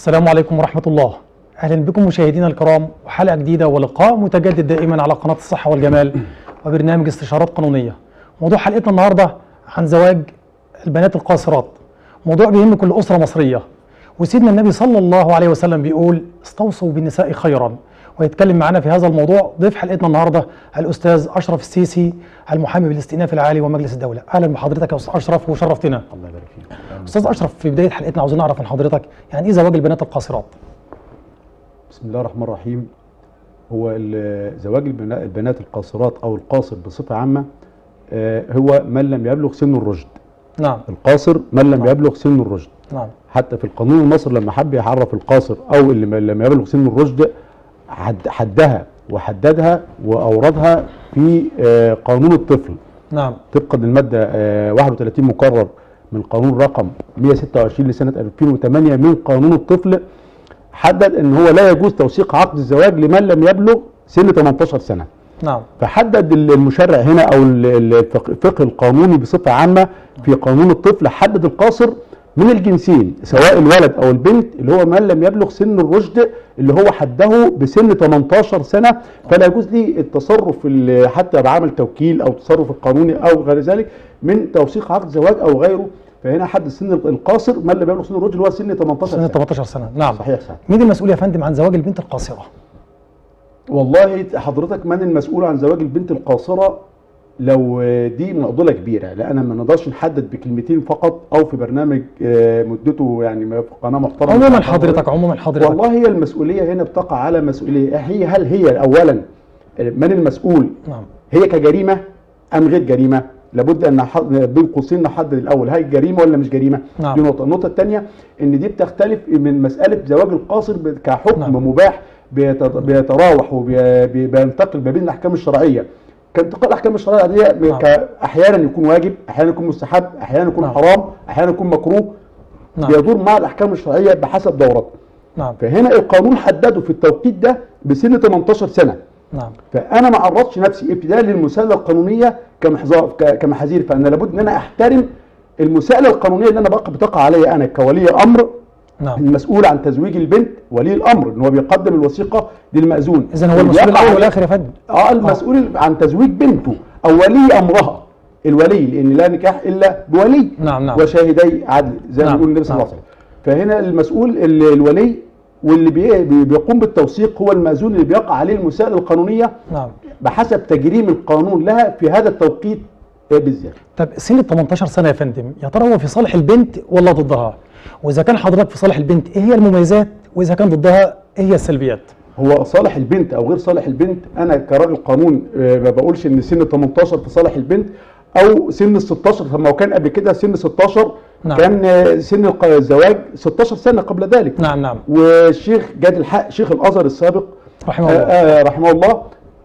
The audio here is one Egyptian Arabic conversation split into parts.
السلام عليكم ورحمة الله أهلا بكم مشاهدينا الكرام وحلقة جديدة ولقاء متجدد دائما على قناة الصحة والجمال وبرنامج استشارات قانونية موضوع حلقتنا النهاردة عن زواج البنات القاصرات موضوع بيهم كل أسرة مصرية وسيدنا النبي صلى الله عليه وسلم بيقول استوصوا بالنساء خيرا ويتكلم معنا في هذا الموضوع ضيف حلقتنا النهارده الاستاذ اشرف السيسي المحامي بالاستئناف العالي ومجلس الدوله اهلا بحضرتك يا استاذ اشرف وشرفتنا الله يبارك فيك استاذ اشرف في بدايه حلقتنا عاوزين نعرف من حضرتك يعني ايه زواج البنات القاصرات بسم الله الرحمن الرحيم هو ال- زواج البنا- البنات القاصرات او القاصر بصفه عامه آه، هو من لم يبلغ سن الرشد نعم القاصر من لم نعم. يبلغ سن الرشد نعم حتى في القانون المصري لما حب يعرف القاصر او اللي ما- لم يبلغ سن الرشد حد حدها وحددها واوردها في آه، قانون الطفل نعم طبقا للماده آه، 31 مقرر من قانون رقم 126 لسنه 2008 من قانون الطفل حدد ان هو لا يجوز توثيق عقد الزواج لمن لم يبلغ سن 18 سنه نعم فحدد المشرع هنا او ال- ال- الفق- الفقه القانوني بصفه عامه في قانون الطفل حدد القاصر من الجنسين سواء الولد او البنت اللي هو من لم يبلغ سن الرشد اللي هو حده بسن 18 سنه فلا يجوز لي التصرف ال- حتى بعمل توكيل او تصرف القانوني او غير ذلك من توثيق عقد زواج او غيره فهنا حد السن القاصر من لم يبلغ سن الرشد اللي هو سن 18 سنه سنه 18 سنه نعم صحيح صحيح مين المسؤول يا فندم عن زواج البنت القاصره والله حضرتك من المسؤول عن زواج البنت القاصرة لو دي معضلة كبيرة لأن ما نقدرش نحدد بكلمتين فقط أو في برنامج آه، مدته يعني ما في قناة محترمة عموما حضرتك عموما حضرتك والله هي المسؤولية هنا بتقع على مسؤولية هي هل هي أولا من المسؤول نعم هي كجريمة أم غير جريمة لابد ان نح- بين قوسين نحدد الاول هل جريمه ولا مش جريمه نعم. دي نقطه النقطه الثانيه ان دي بتختلف من مساله زواج القاصر ب- كحكم نعم. مباح بيت- بيتراوح وبينتقل ما بين الاحكام الشرعيه كانتقال الاحكام الشرعيه دي نعم. ك- احيانا يكون واجب احيانا يكون مستحب احيانا يكون نعم. حرام احيانا يكون مكروه نعم بيدور مع الاحكام الشرعيه بحسب دورته نعم فهنا القانون حدده في التوقيت ده بسن 18 سنه نعم فانا ما عرضتش نفسي ابتداء للمساءله القانونيه كمحظار ك- كمحاذير فانا لابد ان انا احترم المساءله القانونيه اللي انا بقى بتقع عليا انا كولي امر نعم المسؤول عن تزويج البنت ولي الامر ان هو بيقدم الوثيقه للمأذون اذا هو المسؤول بيقع الاول عليه- والاخر يا فندم اه المسؤول عن تزويج بنته او ولي امرها الولي لان لا نكاح الا بولي نعم نعم وشاهدي عدل زي ما نعم، بيقول النبي صلى الله نعم. عليه وسلم فهنا المسؤول ال- الولي واللي بي- بي- بيقوم بالتوثيق هو المأذون اللي بيقع عليه المساءله القانونيه نعم بحسب تجريم القانون لها في هذا التوقيت بالذات طب سن ال 18 سنه يا فندم يا ترى هو في صالح البنت ولا ضدها واذا كان حضرتك في صالح البنت ايه هي المميزات واذا كان ضدها ايه هي السلبيات هو صالح البنت او غير صالح البنت انا كراجل قانون آه، ما بقولش ان سن 18 في صالح البنت او سن ال 16 طب ما هو كان قبل كده سن 16 نعم. كان آه، سن الق- الزواج 16 سنه قبل ذلك نعم نعم والشيخ جاد الحق شيخ الازهر السابق رحمه آه، الله آه، رحمه الله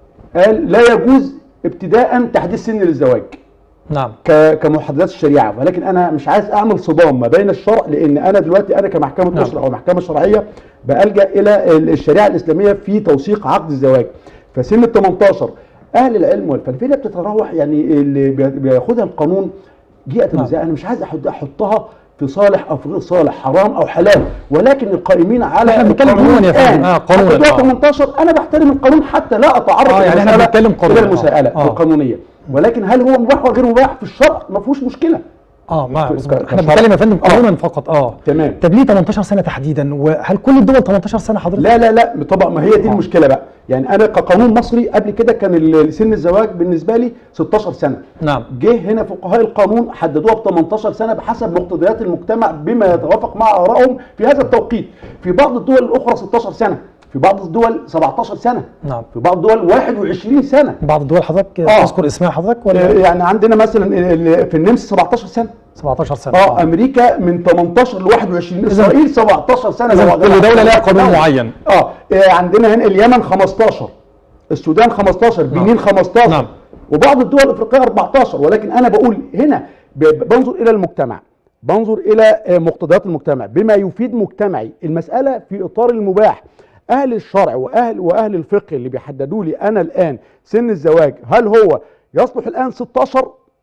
قال لا يجوز ابتداء تحديث سن للزواج نعم ك- كمحددات الشريعه ولكن انا مش عايز اعمل صدام ما بين الشرع لان انا دلوقتي انا كمحكمه نعم. اسره او محكمه شرعيه بلجا الى ال- الشريعه الاسلاميه في توثيق عقد الزواج فسن ال 18 اهل العلم والفلسفه بتتراوح يعني اللي بي- بياخدها القانون جهه نعم. النزاع انا مش عايز أحط- احطها في صالح او في غير صالح حرام او حلال ولكن القائمين على إحنا بنتكلم القانون عموماً يا فندم. الآن آه، قانونا. حددوها آه. 18 انا بحترم القانون حتى لا اتعرض آه، يعني إحنا المسألة بنتكلم قانونا. الى آه. المساءله آه. القانونيه ولكن هل هو مباح وغير مباح في الشرع ما فيهوش مشكله اه ما ك- مظبوط. ك- احنا كشرع. بنتكلم يا فندم آه. قانونا فقط اه تمام طب ليه 18 سنه تحديدا وهل كل الدول 18 سنه حضرتك لا لا لا طبعا ما هي دي آه. المشكله بقى يعني انا كقانون مصري قبل كده كان ال- سن الزواج بالنسبه لي 16 سنه نعم جه هنا فقهاء القانون حددوها ب 18 سنه بحسب مقتضيات المجتمع بما يتوافق مع ارائهم في هذا التوقيت في بعض الدول الاخرى 16 سنه في بعض الدول 17 سنه نعم في بعض الدول 21 سنه بعض الدول حضرتك آه. تذكر اسمها حضرتك آه، ولا يعني عندنا مثلا ال- ال- في النمسا 17 سنه 17 سنه اه امريكا من 18 ل 21 إذن- اسرائيل 17 سنه إذن لو كل دولة لها قانون دولة. معين. اه آه، عندنا هنا اليمن 15 السودان 15 بنين 15 نعم. وبعض الدول الافريقيه 14 ولكن انا بقول هنا ب- بنظر الى المجتمع بنظر الى آه، مقتضيات المجتمع بما يفيد مجتمعي المساله في اطار المباح اهل الشرع واهل واهل الفقه اللي بيحددوا لي انا الان سن الزواج هل هو يصلح الان 16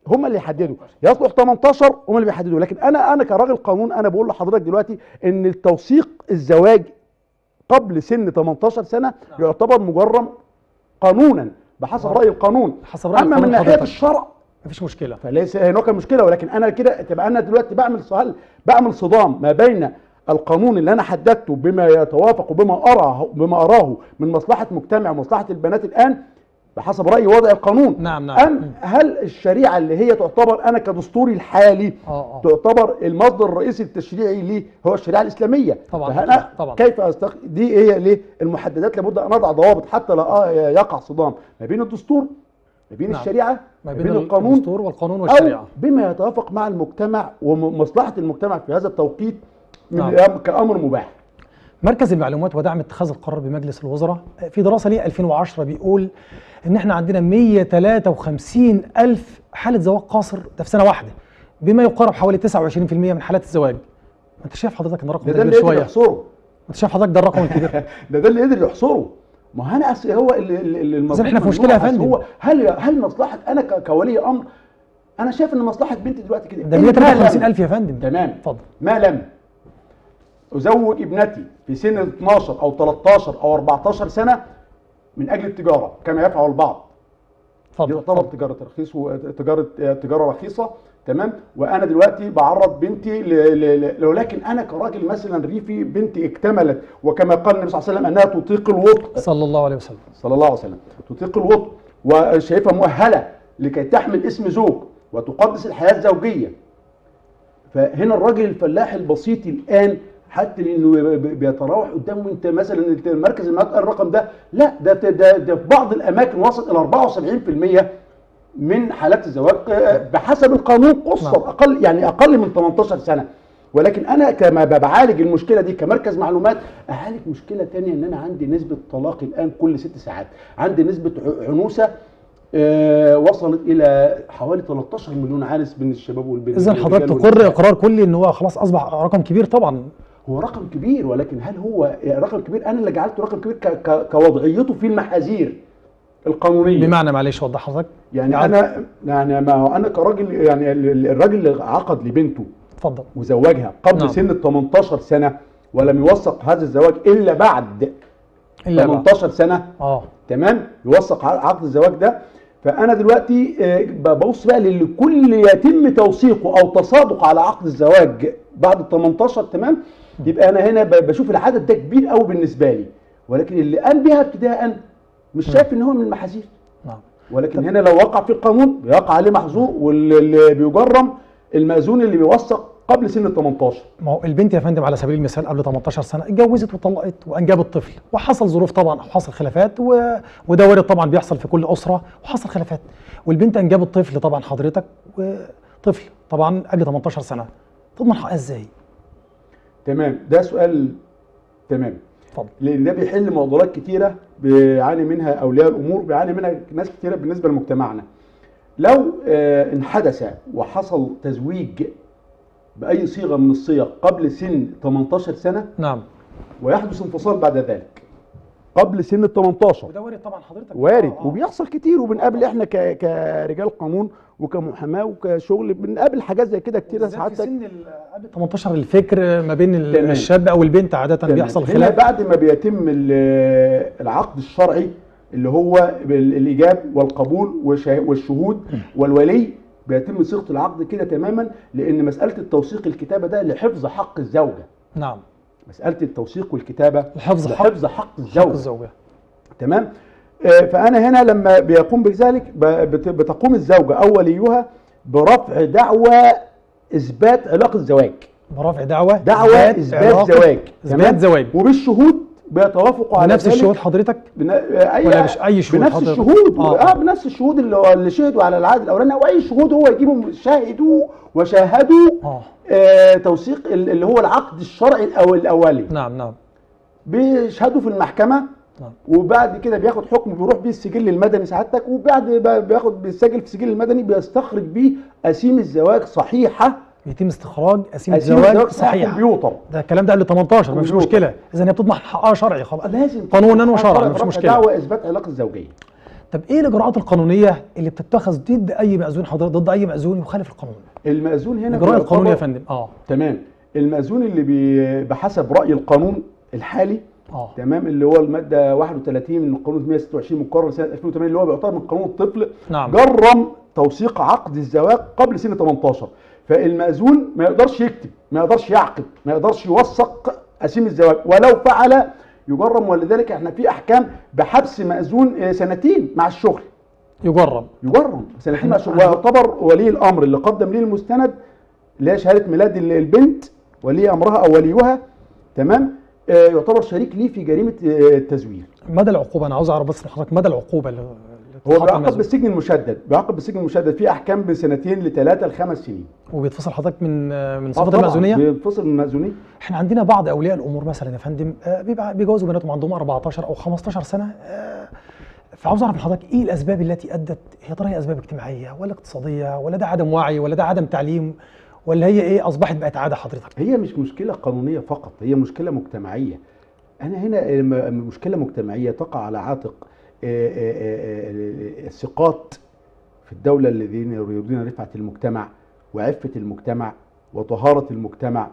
هم اللي يحددوا يصلح 18 هم اللي بيحددوا لكن انا انا كراجل قانون انا بقول لحضرتك دلوقتي ان التوثيق الزواج قبل سن 18 سنه يعتبر مجرم قانونا بحسب راي القانون حسب رأي اما القانون من ناحيه حضرتك. الشرع مفيش مشكله فليس هناك مشكله ولكن انا كده تبقى انا دلوقتي بعمل سؤال بعمل صدام ما بين القانون اللي انا حددته بما يتوافق وبما اراه بما اراه من مصلحه مجتمع ومصلحه البنات الان بحسب رايي وضع القانون نعم، نعم. ام هل الشريعه اللي هي تعتبر انا كدستوري الحالي اه اه تعتبر المصدر الرئيسي التشريعي ليه هو الشريعه الاسلاميه طبعاً، فانا طبعاً. كيف أستق... دي هي ليه المحددات لابد ان اضع ضوابط حتى لا يقع صدام ما بين الدستور ما بين نعم. الشريعه ما بين القانون الدستور والقانون أو والشريعه بما يتوافق مع المجتمع ومصلحة المجتمع في هذا التوقيت من نعم. نعم. كأمر مباح مركز المعلومات ودعم اتخاذ القرار بمجلس الوزراء في دراسه ليه 2010 بيقول ان احنا عندنا 153 الف حاله زواج قاصر ده في سنه واحده بما يقارب حوالي 29% من حالات الزواج ما انت شايف حضرتك ان الرقم ده ده ده كبير اللي قدر شويه يحصره انت شايف حضرتك ده الرقم الكبير ده ده اللي قدر يحصره ما هو انا أصل هو اللي اللي المظبوط إحنا في من مشكلة يا النوع، أصل فندم. هو هل هل مصلحة انا ك- كولي امر انا شايف ان مصلحة بنتي دلوقتي كده ده إن ما 153 لم- الف يا فندم تمام اتفضل ما لم ازوج ابنتي في سن 12 او 13 او 14 سنة من اجل التجارة كما يفعل البعض دي اتفضل تعتبر اتفضل. تجاره رخيص وتجاره تجاره رخيصه تمام وانا دلوقتي بعرض بنتي ل... ل... ل... ولكن انا كراجل مثلا ريفي بنتي اكتملت وكما قال النبي صلى الله عليه وسلم انها تطيق الوطء صلى الله عليه وسلم صلى الله عليه وسلم تطيق الوطء وشايفها مؤهله لكي تحمل اسم زوج وتقدس الحياه الزوجيه فهنا الراجل الفلاح البسيط الان حتى انه ب- ب- بيتراوح قدامه انت مثلا انت مركز المعلومات قال الرقم ده لا ده ده, ده, ده في بعض الاماكن وصل الى 74% من حالات الزواج آه، بحسب القانون قصر نعم. اقل يعني اقل من 18 سنه ولكن انا كما ب- بعالج المشكله دي كمركز معلومات اعالج مشكله تانية ان انا عندي نسبه طلاق الان كل ست ساعات عندي نسبه ع- عنوسه آه، وصلت الى حوالي 13 مليون عانس بين الشباب والبنات اذا حضرتك والرجال تقر والنساء. اقرار كلي ان هو خلاص اصبح رقم كبير طبعا هو رقم كبير ولكن هل هو رقم كبير انا اللي جعلته رقم كبير ك- ك- كوضعيته في المحاذير القانونيه بمعنى معلش وضح حضرتك يعني يعني- انا يعني ما هو انا كراجل يعني ال- ال- الراجل اللي عقد لبنته اتفضل وزوجها قبل نعم. سن ال 18 سنه ولم يوثق هذا الزواج الا بعد الا بعد 18 سنه اه تمام يوثق ع- عقد الزواج ده فانا دلوقتي آه، ببص بقى لكل يتم توثيقه او تصادق على عقد الزواج بعد ال 18 تمام يبقى انا هنا ب- بشوف العدد ده كبير قوي بالنسبه لي ولكن اللي قام بها ابتداء مش شايف ان هو من المحاذير نعم ولكن هنا لو وقع في القانون بيقع عليه محظور واللي بيجرم المأذون اللي بيوثق قبل سن ال 18 ما هو البنت يا فندم على سبيل المثال قبل 18 سنه اتجوزت وطلقت وانجبت طفل وحصل ظروف طبعا او حصل خلافات و... وده وارد طبعا بيحصل في كل اسره وحصل خلافات والبنت انجبت طفل طبعا حضرتك وطفل طبعا قبل 18 سنه تضمن حقها ازاي؟ تمام ده سؤال تمام اتفضل لان ده بيحل معضلات كتيره بيعاني منها اولياء الامور بيعاني منها ناس كتيره بالنسبه لمجتمعنا لو آه، ان حدث وحصل تزويج باي صيغه من الصيغ قبل سن 18 سنه نعم ويحدث انفصال بعد ذلك قبل سن ال 18 وده وارد طبعا حضرتك وارد آه، آه. وبيحصل كتير وبنقابل احنا ك... كرجال قانون وكمحاماه وكشغل بنقابل حاجات زي كده كتير بالذات في ساعات سن ال- قبل 18 الفكر ما بين ال- تمام. الشاب او البنت عاده تمام. بيحصل هنا خلاف بعد ما بيتم ال- العقد الشرعي اللي هو بال- الايجاب والقبول وشا- والشهود والولي بيتم صيغه العقد كده تماما لان مساله التوثيق الكتابه ده لحفظ حق الزوجه نعم مساله التوثيق والكتابه لحفظ حق لحفظ حق حق الزوجه الزوجه تمام آه، فانا هنا لما بيقوم بذلك ب- بت- بتقوم الزوجه او وليها برفع دعوى اثبات علاقه زواج برفع دعوه دعوى اثبات علاقة- زواج اثبات تمام؟ زواج وبالشهود بيتوافقوا على بنفس ذلك الشهود حضرتك بن... اي ولا مش أي شهود بنفس حضرتك؟ الشهود آه. اه, آه بنفس الشهود اللي, اللي شهدوا على العقد الاولاني او اي شهود هو يجيبوا شاهدوا وشاهدوا اه آه توثيق ال- اللي هو العقد الشرعي الأول الاولي نعم نعم بيشهدوا في المحكمه نعم. وبعد كده بياخد حكم بيروح بيه السجل المدني سعادتك وبعد ما بياخد بيسجل في السجل المدني بيستخرج بيه اسيم الزواج صحيحه بيتم استخراج اسيم اسيم الزواج صحيح صحيح كمبيوتر ده الكلام ده قبل 18 مفيش كمبيوتر. مشكله اذا هي بتضمن حقها شرعي خلاص لازم قانونا وشرعا رفع مش مشكله دعوى اثبات علاقه زوجيه طب ايه الاجراءات القانونيه اللي بتتخذ ضد اي مأذون حضرتك ضد اي مأذون يخالف القانون المأذون هنا الاجراء القانوني يا بيعتبر- فندم اه تمام المأذون اللي بي بحسب رأي القانون الحالي اه تمام اللي هو الماده 31 من القانون 126 مقرر سنه 2008 اللي هو بيعتبر من قانون الطفل نعم. جرم توثيق عقد الزواج قبل سن 18 فالمأذون ما يقدرش يكتب ما يقدرش يعقد ما يقدرش يوثق اسيم الزواج ولو فعل يجرم ولذلك احنا في احكام بحبس مأذون آه، سنتين مع الشغل يجرب يجرم سنتين مع الشغل إحنا- ويعتبر ولي الامر اللي قدم ليه المستند اللي هي شهاده ميلاد ال- البنت ولي امرها او وليها تمام آه، يعتبر شريك ليه في جريمه آه، التزوير مدى العقوبه انا عاوز اعرف بس من حضرتك مدى العقوبه اللي اللي هو تتحط بيعاقب المأذون. بالسجن المشدد بيعاقب بالسجن المشدد في احكام بسنتين لثلاثه لخمس سنين وبيتفصل حضرتك من آه، من آه صفه طبعاً، المأذونيه بينفصل من المأذونيه احنا عندنا بعض اولياء الامور مثلا يا فندم آه، بيبقى بيجوزوا بناتهم عندهم 14 او 15 سنه آه، فعاوز اعرف من حضرتك ايه الاسباب التي ادت هي ترى هي اسباب اجتماعيه ولا اقتصاديه ولا ده عدم وعي ولا ده عدم تعليم ولا هي ايه اصبحت بقت عاده حضرتك هي مش مشكله قانونيه فقط هي مشكله مجتمعيه انا هنا م- مشكله مجتمعيه تقع على عاتق آه، آه، آه، آه، الثقات في الدوله الذين يريدون رفعه المجتمع وعفه المجتمع وطهاره المجتمع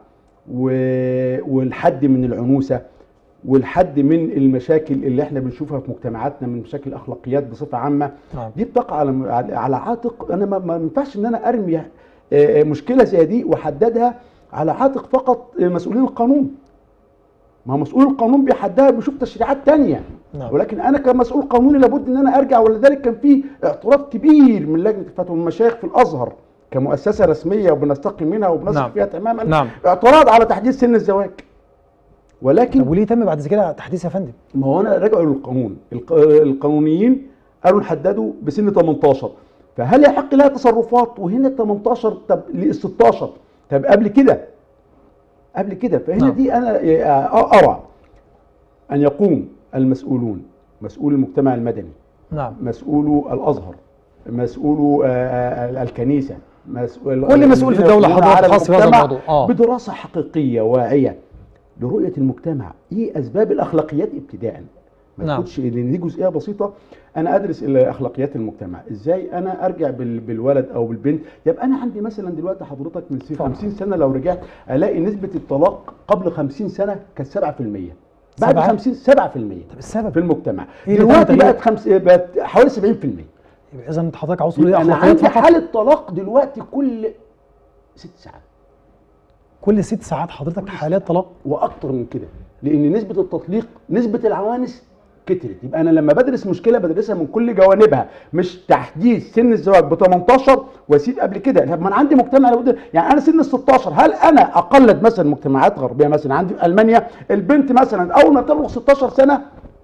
و- والحد من العنوسه والحد من المشاكل اللي احنا بنشوفها في مجتمعاتنا من مشاكل الاخلاقيات بصفه عامه نعم دي بتقع على على عاتق انا ما- ما ينفعش ان انا ارمي آه، آه، مشكله زي دي واحددها على عاتق فقط آه، مسؤولين القانون ما هو مسؤول القانون بيحددها بيشوف تشريعات تانية نعم. ولكن انا كمسؤول قانوني لابد ان انا ارجع ولذلك كان في اعتراض كبير من لجنه الفتوى والمشايخ في الازهر كمؤسسه رسميه وبنستقي منها وبنثق نعم. فيها تماما نعم. اعتراض على تحديث سن الزواج ولكن طب وليه تم بعد كده تحديث يا فندم ما هو انا رجعوا للقانون الق- القانونيين قالوا نحددوا بسن 18 فهل يحق لها تصرفات وهنا 18 طب لل 16 طب قبل كده قبل كده فهنا نعم. دي انا آه، ارى ان يقوم المسؤولون مسؤول المجتمع المدني نعم مسؤولو الازهر مسؤولو آه، آه، الكنيسه مسؤول كل مسؤول في الدولة الذين حضرتك على خاص بهذا المجتمع الموضوع. آه. بدراسه حقيقيه واعيه لرؤيه المجتمع ايه اسباب الاخلاقيات ابتداء ما نعم. تاخدش لان دي جزئيه بسيطه انا ادرس ال- اخلاقيات المجتمع ازاي انا ارجع بال- بالولد او بالبنت يبقى انا عندي مثلا دلوقتي حضرتك من سي- طبعا. 50 سنه لو رجعت الاقي نسبه الطلاق قبل 50 سنه كانت 7% بعد سبعة؟ 50 7% طب السبب في المجتمع إيه اللي دلوقتي تم بقت خمس بقت حوالي 70% يبقى اذا انت حضرتك عاوز تقول ايه انا اخلاقيات عندي فقط حاله طلاق دلوقتي كل ست ساعات كل ست ساعات حضرتك حالات طلاق واكتر من كده لان نسبه التطليق نسبه العوانس كترت يبقى انا لما بدرس مشكله بدرسها من كل جوانبها مش تحديث سن الزواج ب 18 واسيب قبل كده طب ما انا عندي مجتمع لابد يعني انا سن ال 16 هل انا اقلد مثلا مجتمعات غربيه مثلا عندي في المانيا البنت مثلا اول ما تبلغ 16 سنه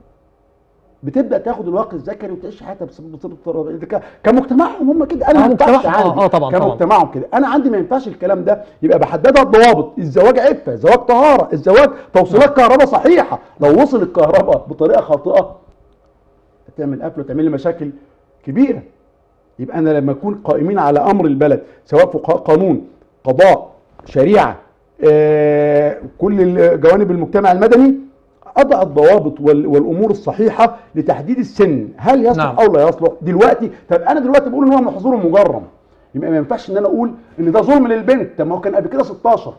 بتبدا تاخد الواقع الذكري وتعيش حياتها بسبب بسبب ك- كمجتمعهم هم كده انا آه، ما ينفعش مجتمعهم. آه، عندي آه، طبعاً، طبعاً. كمجتمعهم كده انا عندي ما ينفعش الكلام ده يبقى بحددها الضوابط الزواج عفه الزواج طهاره الزواج توصيلات كهرباء صحيحه لو وصل الكهرباء بطريقه خاطئه تعمل قفله وتعمل لي مشاكل كبيره يبقى انا لما اكون قائمين على امر البلد سواء في ق- قانون قضاء شريعه آه، كل ال- جوانب المجتمع المدني اضع الضوابط وال- والامور الصحيحه لتحديد السن هل يصلح نعم. او لا يصلح دلوقتي طب انا دلوقتي بقول ان هو محظور مجرم يبقى ما ينفعش ان انا اقول ان ده ظلم للبنت طب ما هو كان قبل كده 16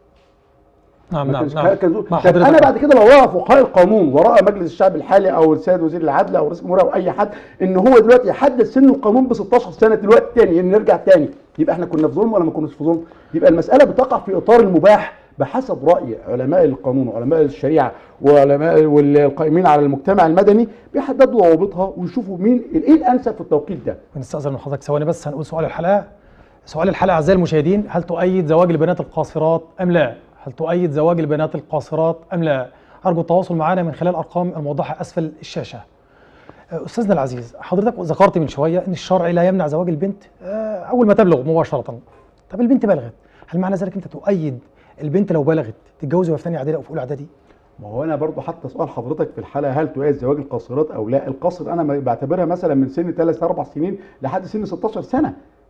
نعم ما نعم كانش نعم كان ظلم. مع طب انا حضرتك. بعد كده لو وقع فقهاء القانون وراء مجلس الشعب الحالي او السيد وزير العدل او رئيس الجمهوريه او اي حد ان هو دلوقتي يحدد سن القانون ب 16 سنه دلوقتي تاني ان نرجع تاني يبقى احنا كنا في ظلم ولا ما كناش في ظلم يبقى المساله بتقع في اطار المباح بحسب راي علماء القانون وعلماء الشريعه وعلماء والقائمين على المجتمع المدني بيحددوا ضوابطها ويشوفوا مين ايه الانسب في التوقيت ده بنستأذن من حضرتك ثواني بس هنقول سؤال الحلقة سؤال الحلقة أعزائي المشاهدين هل تؤيد زواج البنات القاصرات أم لا؟ هل تؤيد زواج البنات القاصرات أم لا؟ أرجو التواصل معنا من خلال الأرقام الموضحة أسفل الشاشة آه، أستاذنا العزيز حضرتك ذكرت من شوية أن الشرع لا يمنع زواج البنت آه، أول ما تبلغ مباشرة طب البنت بلغت هل معنى ذلك أنت تؤيد البنت لو بلغت تتجوز وهي في ثانية إعدادي أو في أولى إعدادي؟ ما هو انا برضو حتى سؤال حضرتك في الحلقه هل تؤيد زواج القاصرات او لا القصر انا ما- بعتبرها مثلا من سن 3 4 سنين لحد سن 16 سنه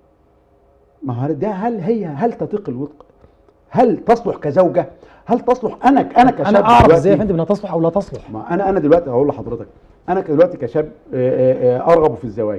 ما هو ده هل هي هل تطيق الوطق هل تصلح كزوجه هل تصلح انا انا كشاب أنا أعرف دلوقتي- إزاي يا فندم أنها تصلح أو لا تصلح؟ ما انا انا دلوقتي هقول لحضرتك انا دلوقتي كشاب آه، آه، ارغب في الزواج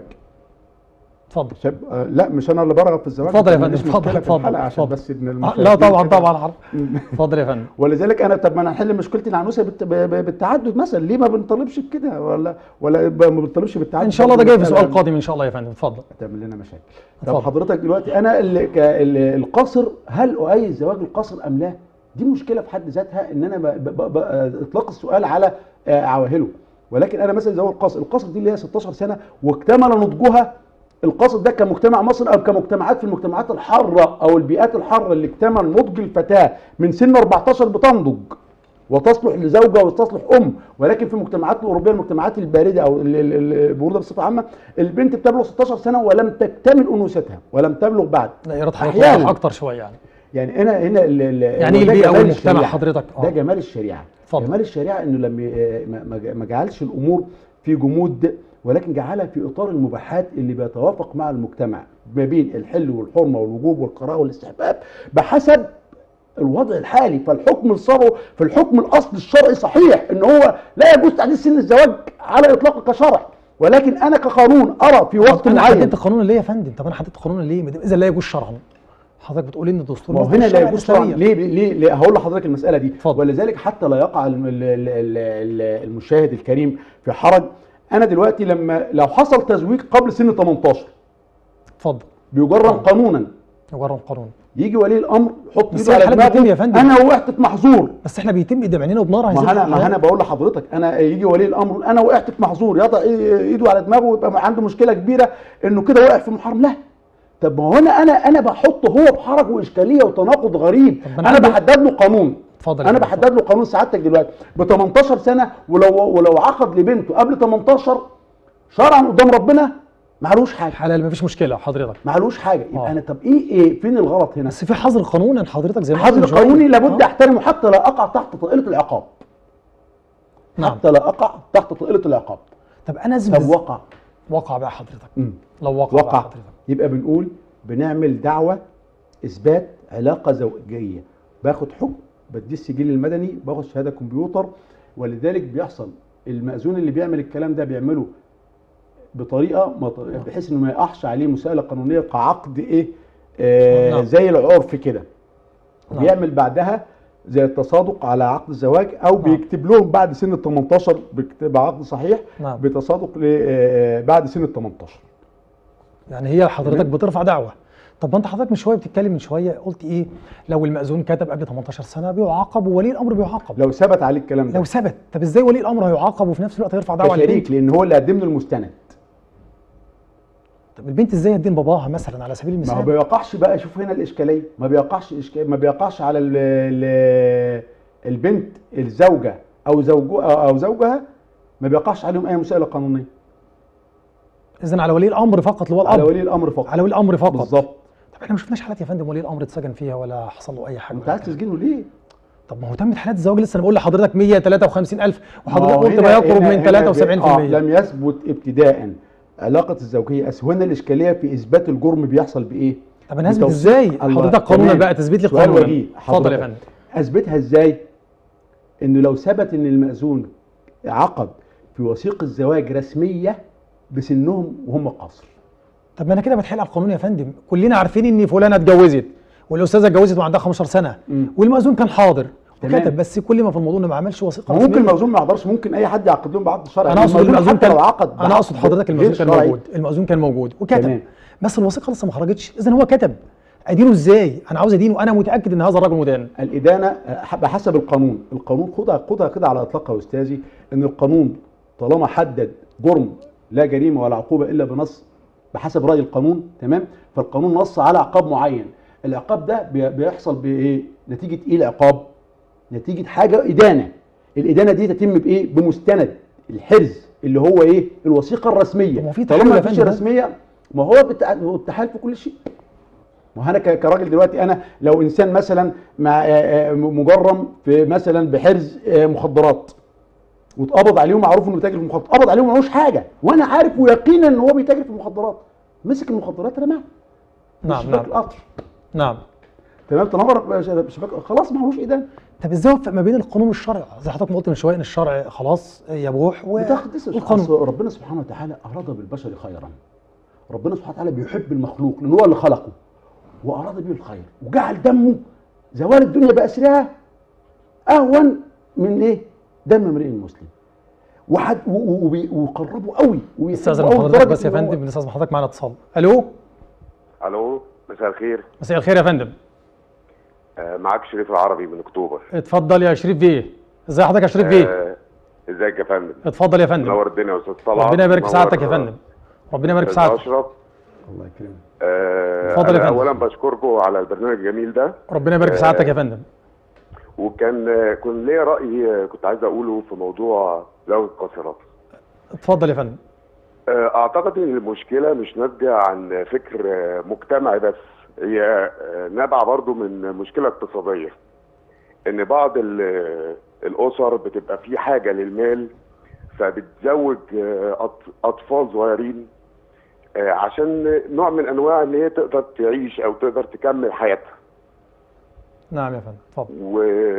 اتفضل شاب آه، لا مش انا اللي برغب في الزواج اتفضل يا ماليش فندم، اتفضل، مشكلة في اتفضل، الحلقة عشان اتفضل. بس ان آه، المشاهدين لا طبعا كده- طبعا حر- اتفضل يا فندم ولذلك انا طب ما انا هحل مشكلتي العنوسه بالت- ب- ب- بالتعدد مثلا ليه ما بنطالبش بكده ولا ولا ب- ما بنطالبش بالتعدد ان شاء الله ده جاي في المسألة سؤال قادم ان شاء الله يا فندم اتفضل هتعمل لنا مشاكل طب اتفضل. حضرتك دلوقتي انا ال- ك- ال- القاصر هل اؤيد زواج القاصر ام لا دي مشكله في حد ذاتها ان انا ب- ب- ب- اطلاق السؤال على آه، عواهله ولكن انا مثلا زواج القاصر القاصر دي اللي هي 16 سنه واكتمل نضجها القاصر ده كمجتمع مصر او كمجتمعات في المجتمعات الحاره او البيئات الحاره اللي اكتمل نضج الفتاه من سن 14 بتنضج وتصلح لزوجه وتصلح ام ولكن في المجتمعات الاوروبيه المجتمعات البارده او ال- ال- ال- البارده بصفه عامه البنت بتبلغ 16 سنه ولم تكتمل انوثتها ولم تبلغ بعد لا يا ريت حضرتك أحياناً. توضح اكتر شويه يعني يعني هنا هنا ال- ال- يعني ايه وده البيئة جمال والمجتمع الشريعة. حضرتك؟ آه. ده جمال الشريعه اتفضل. جمال الشريعه انه لما ي- ما- ما ما جعلش الامور في جمود ولكن جعلها في اطار المباحات اللي بيتوافق مع المجتمع ما بين الحل والحرمه والوجوب والكراهه والاستحباب بحسب الوضع الحالي فالحكم الصرو في الحكم الاصل الشرعي صحيح ان هو لا يجوز تعديل سن الزواج على اطلاقه كشرع ولكن انا كقانون ارى في وقت طب انا معين حددت قانون ليه يا فندم طب انا حددت قانون ليه ما دام اذا لا يجوز شرعا حضرتك بتقول ان الدستور ما هو مصدر هنا لا الشرع يجوز شرعا الإسلامية. ليه ليه, ليه هقول لحضرتك المساله دي اتفضل. ولذلك حتى لا يقع الم- ال- ال- ال- ال- المشاهد الكريم في حرج انا دلوقتي لما لو حصل تزويج قبل سن 18 اتفضل بيجرم قانونا يجرم قانون يجي ولي الامر يحط بس ايده على الحالات بتتم يا دماغه فندم. انا وقعت في محظور بس احنا بيتم قدام عينينا وبنرى هذه ما انا ما الحالات. انا بقول لحضرتك انا يجي ولي الامر يقول انا وقعت في محظور يضع ايده على دماغه ويبقى عنده مشكله كبيره انه كده وقع في محرم لا طب ما هو انا انا انا بحطه هو بحرج واشكاليه وتناقض غريب طب ما أنا انا عندي- بحدد له قانون اتفضل يا انا فندم، بحدد له قانون سعادتك دلوقتي ب 18 سنه ولو ولو عقد لبنته قبل 18 شرعا قدام ربنا معلوش حاجه حلال مفيش مشكله حضرتك معلوش حاجه يبقى آه. انا طب ايه ايه فين الغلط هنا بس في حظر قانونا حضرتك زي ما الحظر قلت من شوية. القانوني لابد آه. احترمه حتى لا اقع تحت طائله العقاب نعم حتى لا اقع تحت طائله العقاب طب انا طب اثبت وقع وقع بقى حضرتك مم. لو وقع, بقى وقع حضرتك يبقى بنقول بنعمل دعوة إثبات علاقة زوجية باخد حكم بديه السجل المدني باخد شهادة كمبيوتر ولذلك بيحصل المأذون اللي بيعمل الكلام ده بيعمله بطريقة ما ط- بحيث انه ما يقعش عليه مسألة قانونية كعقد ايه آه نعم. زي العرف كده نعم. بيعمل بعدها زي التصادق على عقد الزواج او نعم. بيكتب لهم بعد سن ال 18 بيكتب عقد صحيح نعم. بتصادق ل- آه، بعد سن ال 18 يعني هي حضرتك تمام. بترفع دعوه طب ما انت حضرتك من شويه بتتكلم من شويه قلت ايه لو المأذون كتب قبل 18 سنه بيعاقب وولي الامر بيعاقب لو ثبت عليه الكلام ده لو ثبت طب ازاي ولي الامر هيعاقب وفي نفس الوقت هيرفع دعوه على كشريك البنت لان هو اللي قدم له المستند طب البنت ازاي هتدين باباها مثلا على سبيل ما هو المثال بيوقعش بقى شوف هنا الاشكاليه ما بيوقعش إشكال ما بيوقعش على ال ال البنت الزوجه او زوجها او زوجها ما بيوقعش عليهم اي مساله قانونيه اذا على ولي الامر فقط اللي هو الاب على ولي الامر فقط على ولي الامر فقط بالظبط طب احنا ما شفناش حالات يا فندم ولي الامر اتسجن فيها ولا حصل له اي حاجه انت ولا عايز كده. تسجنه ليه؟ طب ما هو تمت حالات الزواج لسه انا بقول لحضرتك 153000 ما هو وحضرتك قلت هنا- ما يقرب هنا- من هنا 73% آه لم يثبت ابتداء علاقه الزوجيه اسهلنا الاشكاليه في اثبات الجرم بيحصل بايه؟ طب انا هثبت بتوثيق. ازاي الله، حضرتك قانونا تمام. بقى تثبت لي سؤال قانونا وجيه. اتفضل يا حضرتك. فندم اثبتها ازاي؟ انه لو ثبت ان المأذون عقد في وثيقه الزواج رسميه بسنهم وهم قصر طب ما انا كده بتحل على القانون يا فندم كلنا عارفين ان فلانه اتجوزت والاستاذه اتجوزت وعندها 15 سنه مم. والمأذون كان حاضر تمام. وكتب بس كل ما في الموضوع انه ما عملش وثيقه ممكن رسميه المأذون ما يقدرش ممكن اي حد يعقد لهم بعقد شرعي انا اقصد المأذون حتى كان لو عقد انا بعقد اقصد حضرتك غير المأذون كان شرعي. موجود المأذون كان موجود وكتب تمام. بس الوثيقه لسه ما خرجتش اذا هو كتب ادينه ازاي انا عاوز ادينه انا متاكد ان هذا الرجل مدان الإدانة آه، بحسب القانون القانون خدها خدها كده على إطلاقها يا أستاذي إن القانون طالما حدد جرم لا جريمة ولا عقوبة إلا بنص بحسب رأي القانون تمام فالقانون نص على عقاب معين العقاب ده بي- بيحصل بإيه نتيجة إيه العقاب نتيجة حاجة إدانة الإدانة دي تتم بإيه بمستند الحرز اللي هو إيه الوثيقة الرسمية ما هو في تحالف طالما يا مفيش فندم. رسمية ما هو بالتع- هو التحالف في كل شيء ما هو انا ك- كراجل دلوقتي انا لو انسان مثلا مع آه، آه، مجرم في مثلا بحرز آه، مخدرات واتقبض عليه ومعروف انه بيتاجر في المخدرات اتقبض عليه ومعهوش حاجه وانا عارف ويقينا ان هو بيتاجر في المخدرات مسك المخدرات رماها نعم شباك نعم القطر نعم تمام تنور شباك خلاص معهوش ايدان طب ازاي اوفق ما بين القانون والشرع زي حضرتك ما قلت من شويه ان الشرع خلاص يبوح و... بتاخد والقانون أصل ربنا سبحانه وتعالى اراد بالبشر خيرا ربنا سبحانه وتعالى بيحب المخلوق لان هو اللي خلقه واراد به الخير وجعل دمه زوال الدنيا باسرها اهون من ايه دم امرئ مسلم وحد و- و- وبي- وقربوا قوي استاذن ويحبوا قوي حضرتك لدرجة بس يا إن هو- فندم بنستاذن حضرتك معانا اتصال الو الو مساء الخير مساء الخير يا فندم آه معاك شريف العربي من اكتوبر اتفضل يا شريف بيه ازي حضرتك يا شريف بيه آه ازيك يا فندم اتفضل يا فندم منور الدنيا يا استاذ طلعت ربنا يبارك في منور، سعادتك يا فندم ربنا يبارك في أستاذ سعادتك اشرف الله يكرمك آه اتفضل يا أنا فندم. اولا بشكركم على البرنامج الجميل ده ربنا يبارك في سعادتك يا فندم وكان آه، كان ليا راي آه، كنت عايز اقوله في موضوع ذوي القاصرات اتفضل يا فندم آه، اعتقد ان المشكله مش ناتجه عن فكر آه، مجتمعي بس هي آه، نابعه برضو من مشكله اقتصاديه ان بعض ال- الاسر بتبقى في حاجه للمال فبتزوج آه، أط- اطفال صغيرين آه، عشان نوع من انواع ان هي تقدر تعيش او تقدر تكمل حياتها نعم يا فندم اتفضل و...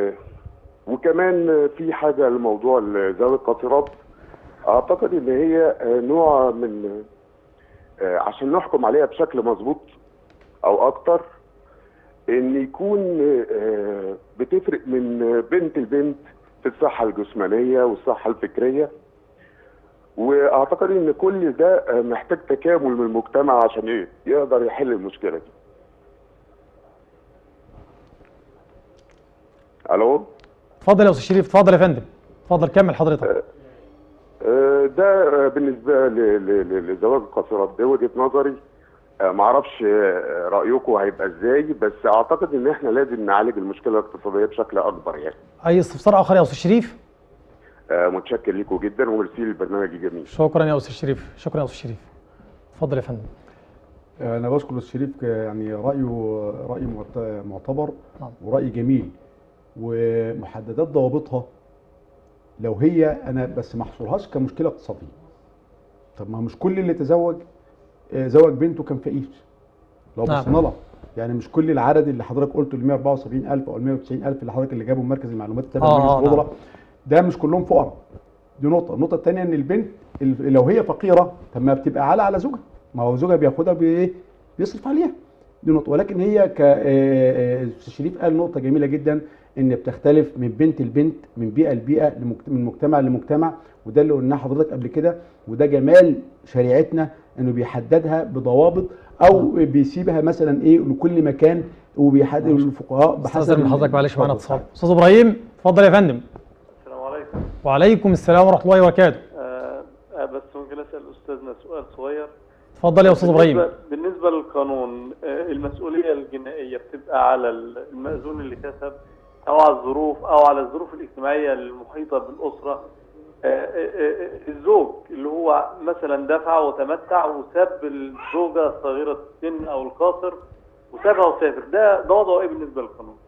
وكمان في حاجه لموضوع ذوي القاصرات اعتقد ان هي نوع من عشان نحكم عليها بشكل مظبوط او اكتر ان يكون بتفرق من بنت لبنت في الصحه الجسمانيه والصحه الفكريه واعتقد ان كل ده محتاج تكامل من المجتمع عشان ايه يقدر يحل المشكله دي الو اتفضل يا استاذ شريف اتفضل يا فندم اتفضل كمل حضرتك آه، ده آه، بالنسبه ل- ل- ل- لزواج القاصرات ده وجهه نظري آه، معرفش آه، رايكم هيبقى ازاي بس اعتقد ان احنا لازم نعالج المشكله الاقتصاديه بشكل اكبر يعني اي استفسار اخر يا استاذ شريف آه، متشكر ليكم جدا وميرسي للبرنامج الجميل شكرا يا استاذ شريف شكرا يا استاذ شريف اتفضل يا فندم انا بشكر الشريف ك- يعني رايه راي معت- معتبر نعم. وراي جميل ومحددات ضوابطها لو هي انا بس ما احصرهاش كمشكله اقتصاديه طب ما مش كل اللي تزوج آه، زوج بنته كان فقير لو نعم. بصينا لها يعني مش كل العدد اللي حضرتك قلته ال 174000 او ال 190000 اللي حضرتك اللي جابوا من مركز المعلومات التابع آه، لمجلس آه، الوزراء نعم. ده مش كلهم فقراء دي نقطه النقطه الثانيه ان البنت ال- لو هي فقيره طب ما بتبقى عالة على زوجها ما هو زوجها بياخدها بايه بيصرف عليها دي نقطه ولكن هي ك آه، آه، الاستاذ شريف قال نقطه جميله جدا ان بتختلف من بنت لبنت من بيئه لبيئه لمجت- من مجتمع لمجتمع وده اللي قلناه حضرتك قبل كده وده جمال شريعتنا انه بيحددها بضوابط او بيسيبها مثلا ايه لكل مكان وبيحدد الفقهاء استاذن من حضرتك معلش معانا اتفضل. اتصال استاذ ابراهيم اتفضل يا فندم السلام عليكم وعليكم السلام ورحمه الله وبركاته آه آه، بس ممكن اسال استاذنا سؤال صغير اتفضل يا استاذ ابراهيم بالنسبه, بالنسبة للقانون آه المسؤوليه الجنائيه بتبقى على المأذون اللي كسب او على الظروف او على الظروف الاجتماعيه المحيطه بالاسره آه، آه، آه، الزوج اللي هو مثلا دفع وتمتع وساب الزوجه صغيره السن او القاصر وسابها وسافر ده ده وضعه ايه بالنسبه للقانون؟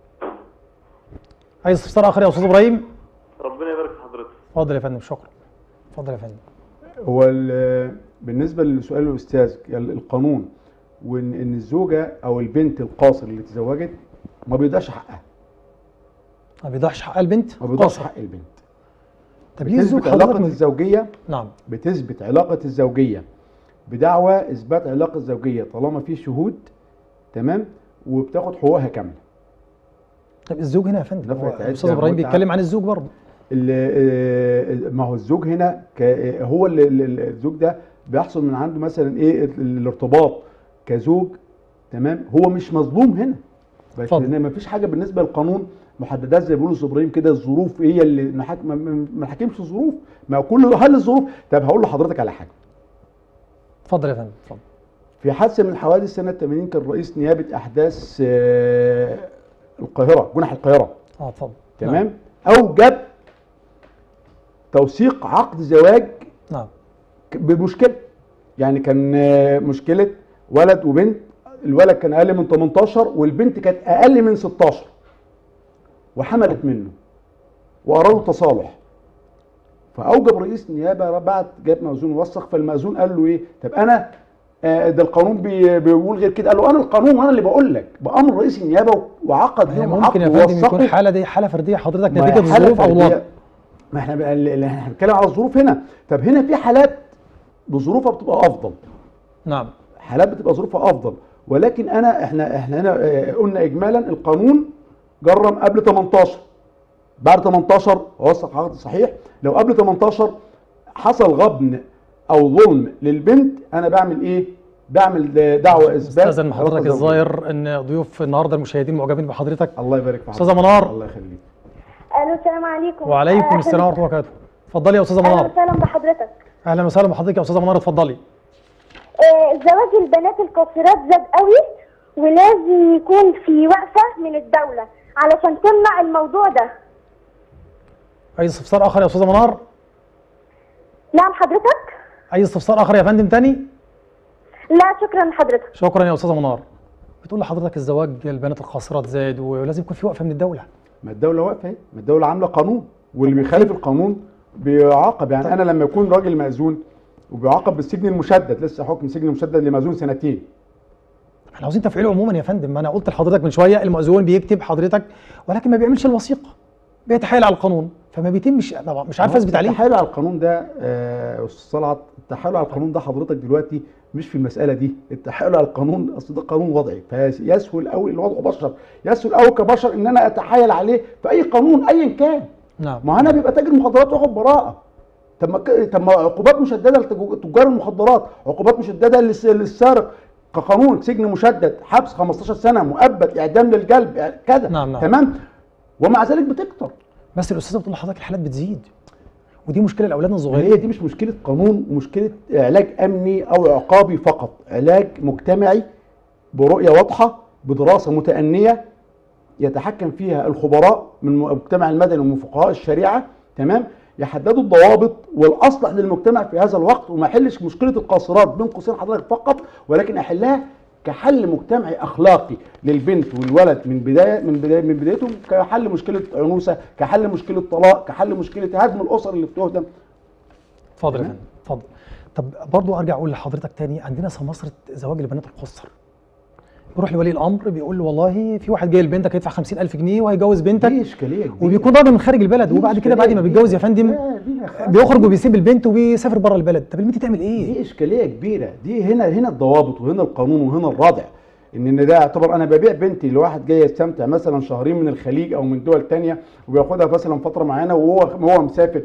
اي استفسار اخر يا استاذ ابراهيم ربنا يبارك في حضرتك. اتفضل يا فندم شكرا اتفضل يا فندم هو ال- بالنسبه لسؤال الاستاذ ال- القانون وان ان الزوجه او البنت القاصر اللي تزوجت ما بيضيعش حقها ما بيضيعش حق البنت ما بيضيعش قاصر. حق البنت طب ليه الزوج بتثبت علاقه حضرتك الزوجيه نعم بتثبت علاقه الزوجيه بدعوى اثبات علاقه الزوجيه طالما في شهود تمام وبتاخد حقوقها كامله طب الزوج هنا يا فندم نفع هو تعد الاستاذ زي ما ابراهيم قلت بيتكلم عن الزوج برضه ال- آه، ما هو الزوج هنا ك- هو اللي اللي- الزوج ده بيحصل من عنده مثلا ايه ال- الارتباط كزوج تمام هو مش مظلوم هنا بس اتفضل. لان ما فيش حاجه بالنسبه للقانون محددات زي ما بيقولوا أستاذ ابراهيم كده الظروف هي اللي نحك... ما- ما ما نحكمش الظروف ما كل هل الظروف طب هقول لحضرتك على حاجه اتفضل يا فندم اتفضل في حادثه من الحوادث سنه 80 كان رئيس نيابه احداث آه، القاهره جنح القاهره اه اتفضل تمام اوجب توثيق عقد زواج نعم ك- بمشكله يعني كان آه، مشكله ولد وبنت الولد كان اقل من 18 والبنت كانت اقل من 16 وحملت منه وارادوا تصالح فاوجب رئيس نيابه بعت جاب مأذون وثق فالمأذون قال له ايه طب انا آه، ده القانون بي- بيقول غير كده قال له انا القانون وانا اللي بقول لك بامر رئيس النيابه وعقد هي لهم ممكن يا عقد فندم ووثقوا. يكون حاله دي حاله فرديه حضرتك ما هي نتيجه حالة الظروف او فردية. الوضع ما احنا بقى اللي احنا بنتكلم على الظروف هنا طب هنا في حالات بظروفها بتبقى افضل نعم حالات بتبقى ظروفها افضل ولكن انا احنا احنا هنا آه، قلنا اجمالا القانون جرم قبل 18 بعد 18 اوثق عقد صحيح لو قبل 18 حصل غبن او ظلم للبنت انا بعمل ايه؟ بعمل دعوه اثبات استاذن من حضرتك علاقة زوجية. الظاهر ان ضيوف النهارده المشاهدين معجبين بحضرتك الله يبارك في أستاذة حضرتك. منار. الله يخليك الو السلام عليكم وعليكم أهلاً- السلام ورحمه الله وبركاته اتفضلي يا استاذه اهلا منار وسهلا بحضرتك اهلا وسهلا بحضرتك يا استاذه منار اتفضلي آه، زواج البنات القاصرات زاد قوي ولازم يكون في وقفه من الدوله علشان تمنع الموضوع ده اي استفسار اخر يا استاذه منار نعم حضرتك اي استفسار اخر يا فندم تاني لا شكرا لحضرتك شكرا يا استاذه منار بتقول لحضرتك الزواج البنات القاصرات زاد ولازم يكون في وقفه من الدوله ما الدوله واقفه اهي ما الدوله عامله قانون واللي بيخالف القانون بيعاقب يعني انا لما يكون راجل مأذون وبيعاقب بالسجن المشدد لسه حكم سجن مشدد لمأذون سنتين احنا عاوزين تفعيله عموما يا فندم ما انا قلت لحضرتك من شويه المأذون بيكتب حضرتك ولكن ما بيعملش الوثيقه بيتحايل على القانون فما بيتمش طبعا مش عارف اثبت عليه التحايل على القانون ده آه، استاذ صلعت التحايل على القانون ده حضرتك دلوقتي مش في المساله دي التحايل على القانون اصل ده قانون وضعي فيسهل قوي الوضع بشر يسهل قوي كبشر ان انا اتحايل عليه في اي قانون ايا كان نعم ما انا بيبقى تاجر مخدرات واخد براءه طب ما ك- طب ما عقوبات مشدده لتجار المخدرات عقوبات مشدده للس- للسارق كقانون سجن مشدد حبس 15 سنه مؤبد اعدام للجلب كذا نعم، نعم. تمام ومع ذلك بتكتر بس الاستاذه بتقول لحضرتك الحالات بتزيد ودي مشكله لاولادنا هي الصغيرين دي مش مشكله قانون ومشكله علاج امني او عقابي فقط علاج مجتمعي برؤيه واضحه بدراسه متأنية يتحكم فيها الخبراء من المجتمع المدني ومن فقهاء الشريعه تمام يحددوا الضوابط والاصلح للمجتمع في هذا الوقت وما احلش مشكله القاصرات بين قوسين حضرتك فقط ولكن احلها كحل مجتمعي اخلاقي للبنت والولد من بدايه من بدايه من بدايتهم كحل مشكله عنوسه كحل مشكله طلاق كحل مشكله هدم الاسر اللي بتهدم اتفضل يا تمام. فندم اتفضل طب برضو ارجع اقول لحضرتك تاني عندنا سماسره زواج البنات القصر بيروح لولي الامر بيقول له والله في واحد جاي لبنتك هيدفع 50000 جنيه وهيجوز بنتك دي اشكاليه كبيره وبيكون راجل من خارج البلد دي وبعد كده إشكالية بعد ما بيتجوز يا فندم لا، دي خلاص. بيخرج وبيسيب البنت وبيسافر بره البلد طب البنت تعمل ايه؟ دي اشكاليه كبيره دي هنا هنا الضوابط وهنا القانون وهنا الردع ان ان ده يعتبر انا ببيع بنتي لواحد جاي يستمتع مثلا شهرين من الخليج او من دول تانية وبياخدها مثلا فتره معينه وهو وهو مسافر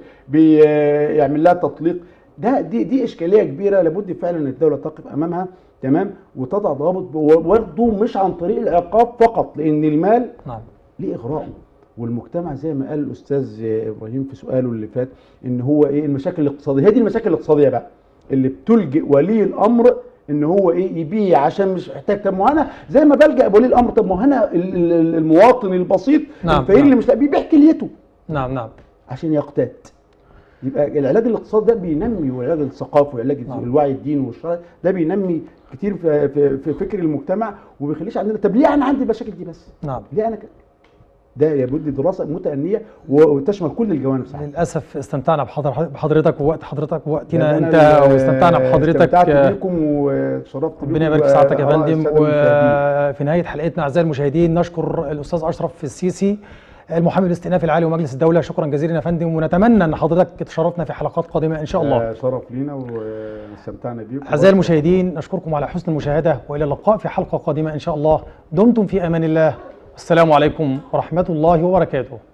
بيعمل لها تطليق ده دي دي اشكاليه كبيره لابد فعلا ان الدوله تقف امامها تمام وتضع ضوابط برضه مش عن طريق العقاب فقط لان المال نعم ليه اغراءه والمجتمع زي ما قال الاستاذ ابراهيم في سؤاله اللي فات ان هو ايه المشاكل الاقتصاديه هي دي المشاكل الاقتصاديه بقى اللي بتلجئ ولي الامر ان هو ايه يبيع عشان مش محتاج طب ما هو انا زي ما بلجا ولي الامر طب ما هو انا ال- ال- المواطن البسيط نعم، الفقير نعم. اللي مش لاقي بيبيع كليته نعم نعم عشان يقتات يبقى العلاج الاقتصادي ده بينمي والعلاج الثقافي والعلاج نعم. الوعي الديني والشرعي ده بينمي كتير في, في, في فكر المجتمع وما بيخليش عندنا طب ليه انا عندي المشاكل دي بس؟ نعم ليه انا كده؟ ده لابد دراسه متأنية وتشمل كل الجوانب صحيح للاسف استمتعنا بحضر بحضرتك ووقت حضرتك ووقتنا ده أنا انت اللي واستمتعنا بحضرتك استمتعت آه، بيكم واتشرفت بيكم ربنا يبارك في سعادتك يا وآراء فندم السادة المشاهدين. وفي نهايه حلقتنا اعزائي المشاهدين نشكر الاستاذ اشرف السيسي المحامي الاستئناف العالي ومجلس الدوله شكرا جزيلا يا فندم ونتمنى ان حضرتك تشرفنا في حلقات قادمه ان شاء الله آه، شرف لينا واستمتعنا بيكم اعزائي المشاهدين نشكركم على حسن المشاهده والى اللقاء في حلقه قادمه ان شاء الله دمتم في امان الله والسلام عليكم ورحمه الله وبركاته